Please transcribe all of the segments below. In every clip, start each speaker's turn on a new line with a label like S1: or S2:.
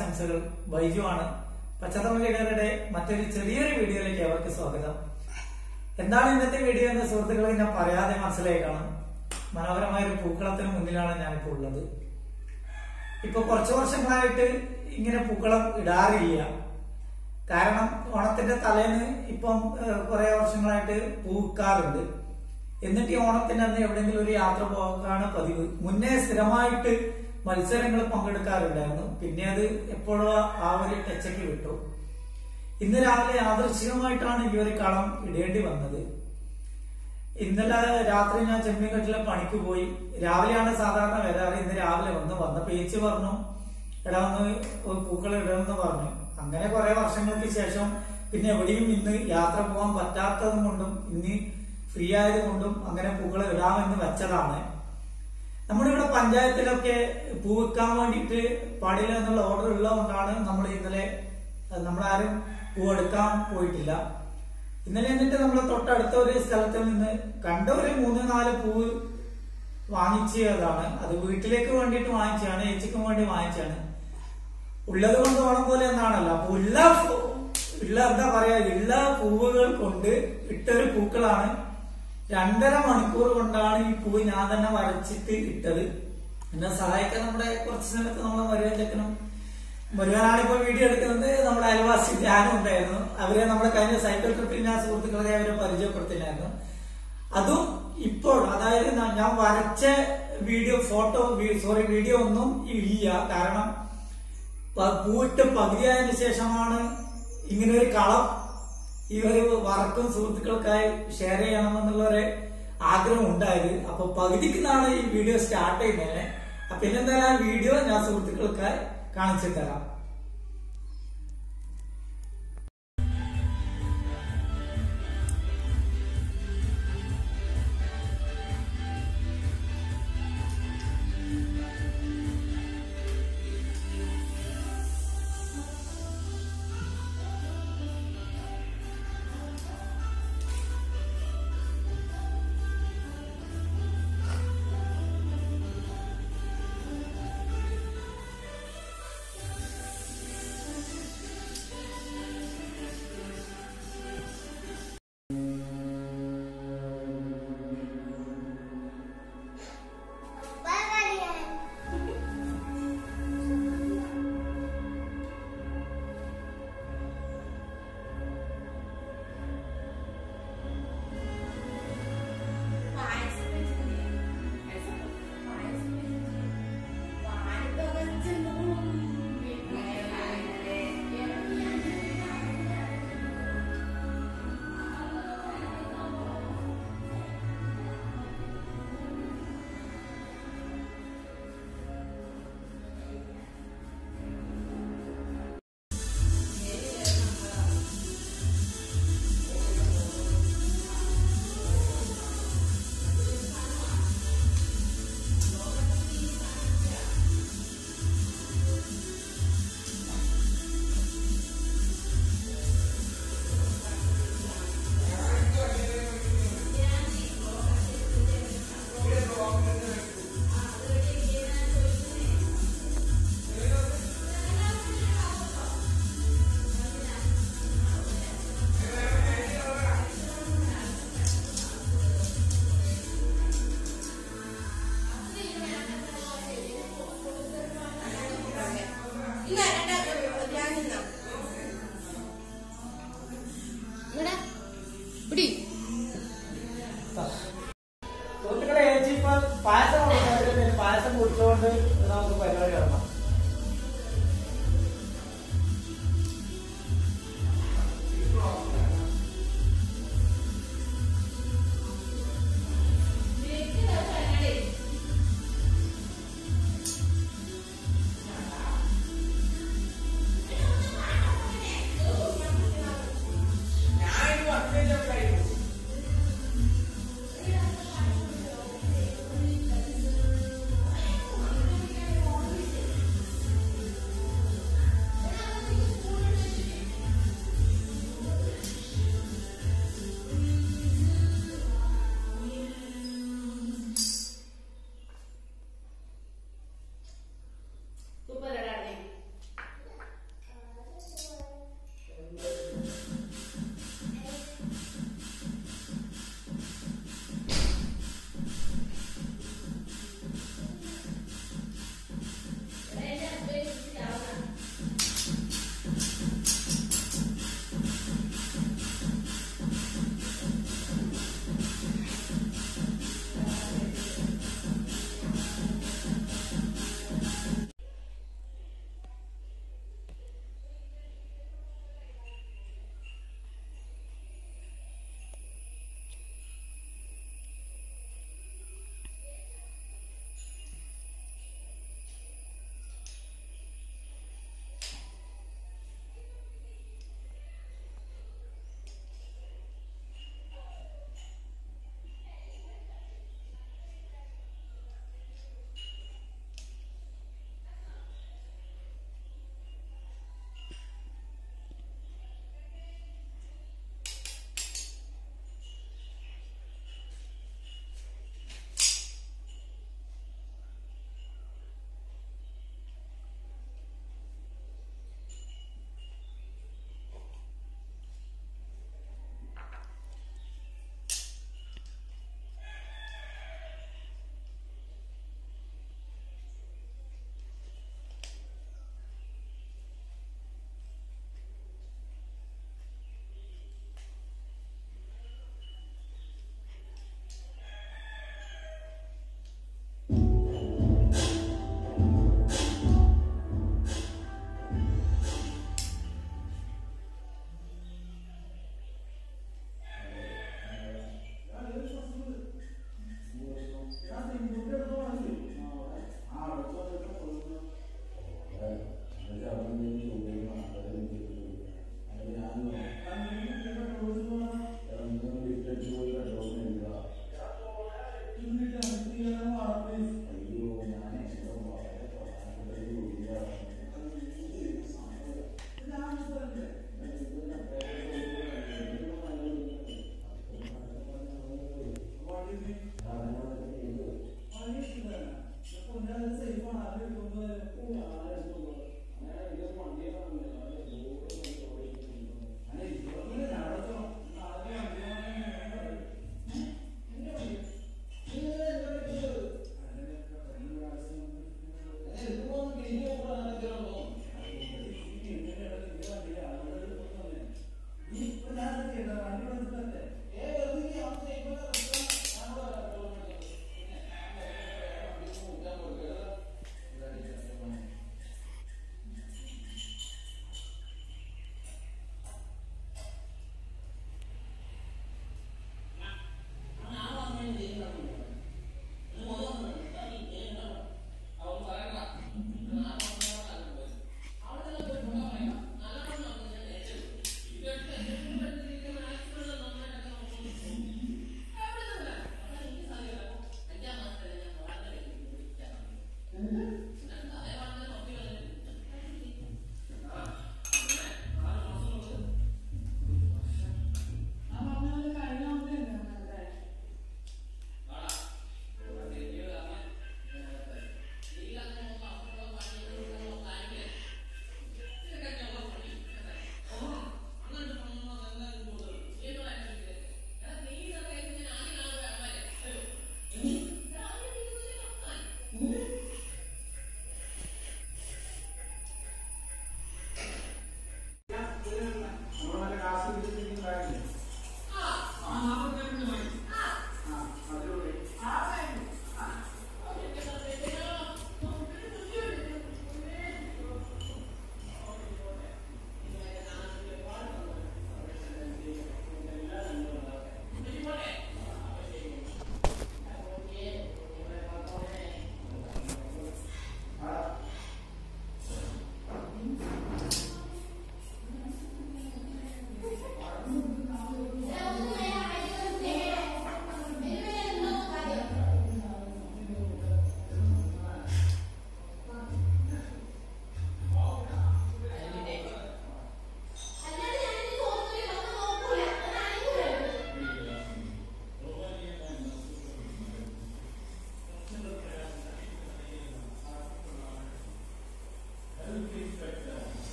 S1: ആശംസകൾ ബൈജു ആണ് പച്ചത്തമിഴരുടെ മറ്റൊരു ചെറിയൊരു വീഡിയോയിലേക്ക് അവർക്ക് സ്വാഗതം എന്താണ് ഇന്നത്തെ വീഡിയോ എന്ന് സുഹൃത്തുക്കളെ ഞാൻ പറയാതെ മനസ്സിലായി കാണും മനോഹരമായ ഒരു പൂക്കളത്തിന് മുന്നിലാണ് ഞാനിപ്പോൾ ഉള്ളത് ഇപ്പൊ കുറച്ചു വർഷങ്ങളായിട്ട് ഇങ്ങനെ പൂക്കളം ഇടാറില്ല കാരണം ഓണത്തിന്റെ തലേന്ന് ഇപ്പം കുറെ വർഷങ്ങളായിട്ട് പൂക്കാറുണ്ട് എന്നിട്ട് ഈ ഓണത്തിന്റെ അന്ന് എവിടെയെങ്കിലും ഒരു യാത്ര പോകാനാണ് പതിവ് മുന്നേ സ്ഥിരമായിട്ട് മത്സരങ്ങൾ പങ്കെടുക്കാറുണ്ടായിരുന്നു പിന്നെ അത് എപ്പോഴോ ആ ഒരു ടച്ചയ്ക്ക് വിട്ടു ഇന്ന് രാവിലെ യാദൃശികമായിട്ടാണ് ഈ ഒരു കളം ഇടേണ്ടി വന്നത് ഇന്നലെ രാത്രി ഞാൻ ചെമ്മീൻകെട്ടിലെ പണിക്ക് പോയി രാവിലെയാണ് സാധാരണ വരാറ് ഇന്ന് രാവിലെ വന്ന് വന്നപ്പോ ഏച്ചി പറഞ്ഞു എടാ ഒന്ന് പൂക്കൾ ഇടണമെന്ന് പറഞ്ഞു അങ്ങനെ കുറെ വർഷങ്ങൾക്ക് ശേഷം പിന്നെ എവിടെയും ഇന്ന് യാത്ര പോകാൻ പറ്റാത്തത് കൊണ്ടും ഇന്ന് ഫ്രീ ആയത് കൊണ്ടും അങ്ങനെ പൂക്കൾ ഇടാമെന്ന് വെച്ചതാണ് നമ്മുടെ ഇവിടെ പഞ്ചായത്തിലൊക്കെ പൂ വെക്കാൻ വേണ്ടിയിട്ട് പാടില്ല എന്നുള്ള ഓർഡർ ഉള്ളതുകൊണ്ടാണ് നമ്മൾ ഇന്നലെ നമ്മളാരും പൂ എടുക്കാൻ പോയിട്ടില്ല ഇന്നലെ എന്നിട്ട് നമ്മൾ തൊട്ടടുത്ത ഒരു സ്ഥലത്ത് നിന്ന് കണ്ട ഒരു മൂന്ന് നാല് പൂവ് വാങ്ങിച്ചതാണ് അത് വീട്ടിലേക്ക് വേണ്ടിയിട്ട് വാങ്ങിച്ചതാണ് ഏച്ചിക്കും വേണ്ടി വാങ്ങിച്ചാണ് ഉള്ളത് കൊണ്ട് ഓണം പോലെ എന്നാണല്ലോ അപ്പൊ ഉള്ള ഉള്ള എന്താ പറയാ ഉള്ള പൂവുകൾ കൊണ്ട് ഇട്ടൊരു പൂക്കളാണ് രണ്ടര മണിക്കൂർ കൊണ്ടാണ് ഈ പൂവ് ഞാൻ തന്നെ വരച്ചിട്ട് ഇട്ടത് എന്നെ സഹായിക്കാൻ നമ്മുടെ കുറച്ച് സമയത്ത് നമ്മളെ മരുവൻ ചെക്കനും മുരുകനാണ് ഇപ്പൊ വീഡിയോ എടുക്കുന്നത് നമ്മുടെ അയൽവാസി ഞാനും ഉണ്ടായിരുന്നു അവരെ നമ്മുടെ കഴിഞ്ഞ സൈക്കിൾ ട്രിപ്പിൽ ഞാൻ സുഹൃത്തുക്കളെ അവരെ പരിചയപ്പെടുത്തില്ലായിരുന്നു അതും ഇപ്പോൾ അതായത് ഞാൻ വരച്ച വീഡിയോ ഫോട്ടോ സോറി വീഡിയോ ഒന്നും ഇല്ല കാരണം പൂവിട്ട് പകുതിയായതിനു ശേഷമാണ് ഇങ്ങനെ ഒരു കളം ഈ ഒരു വർക്കും സുഹൃത്തുക്കൾക്കായി ഷെയർ ചെയ്യണമെന്നുള്ള ഒരു ആഗ്രഹം ഉണ്ടായത് അപ്പൊ പകുതിക്കുന്നാണ് ഈ വീഡിയോ സ്റ്റാർട്ട് ചെയ്യുന്നത് അപ്പൊ പിന്നെന്തായാലും ആ വീഡിയോ ഞാൻ സുഹൃത്തുക്കൾക്കായി കാണിച്ചു തരാം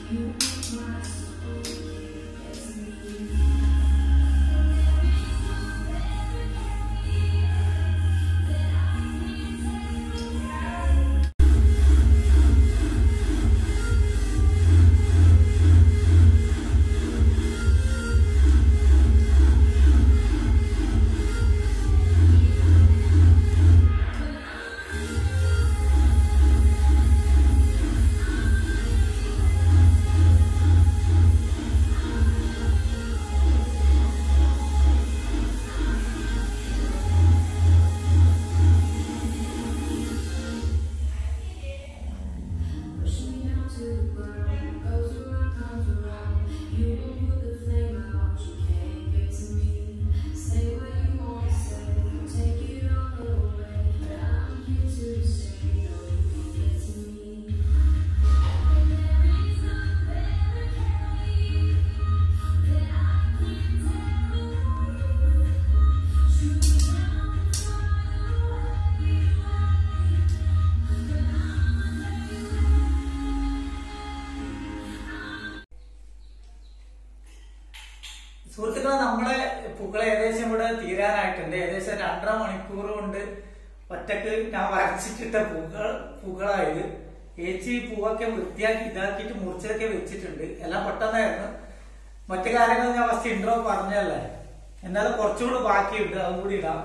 S1: സുഹൃത്തുക്കളെ നമ്മളെ പൂക്കൾ ഏകദേശം ഇവിടെ തീരാനായിട്ടുണ്ട് ഏകദേശം രണ്ടര മണിക്കൂർ കൊണ്ട് ഒറ്റക്ക് ഞാൻ വരച്ചിട്ടിട്ട പൂക്കൾ പൂക്കളായത് ഏച്ചി പൂവൊക്കെ വൃത്തിയാക്കി ഇതാക്കിയിട്ട് മുറിച്ചൊക്കെ വെച്ചിട്ടുണ്ട് എല്ലാം പെട്ടെന്നായിരുന്നു മറ്റു കാര്യങ്ങൾ ഞാൻ ഫസ്റ്റ് ഇൻട്രോ പറഞ്ഞല്ലേ എന്നാലും കുറച്ചുകൂടി ബാക്കിയുണ്ട് അതും കൂടി ഇടാം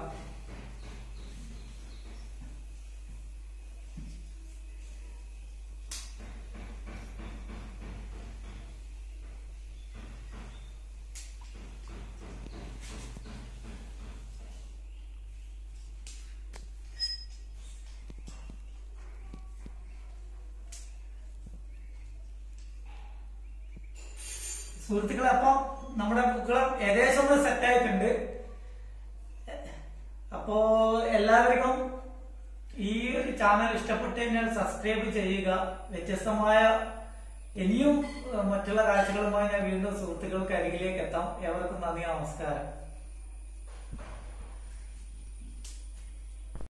S1: സുഹൃത്തുക്കളെ അപ്പം നമ്മുടെ പൂക്കളം ഏകദേശം ഒന്ന് സെറ്റ് ആയിട്ടുണ്ട് അപ്പോ എല്ലാവർക്കും ഈ ഒരു ചാനൽ ഇഷ്ടപ്പെട്ട് കഴിഞ്ഞാൽ സബ്സ്ക്രൈബ് ചെയ്യുക വ്യത്യസ്തമായ ഇനിയും ഏഹ്, മറ്റുള്ള കാഴ്ചകളുമായി ഞാൻ വീണ്ടും സുഹൃത്തുക്കൾക്ക് അരികിലേക്ക് എത്താം ഏവർക്കും നന്ദി നമസ്കാരം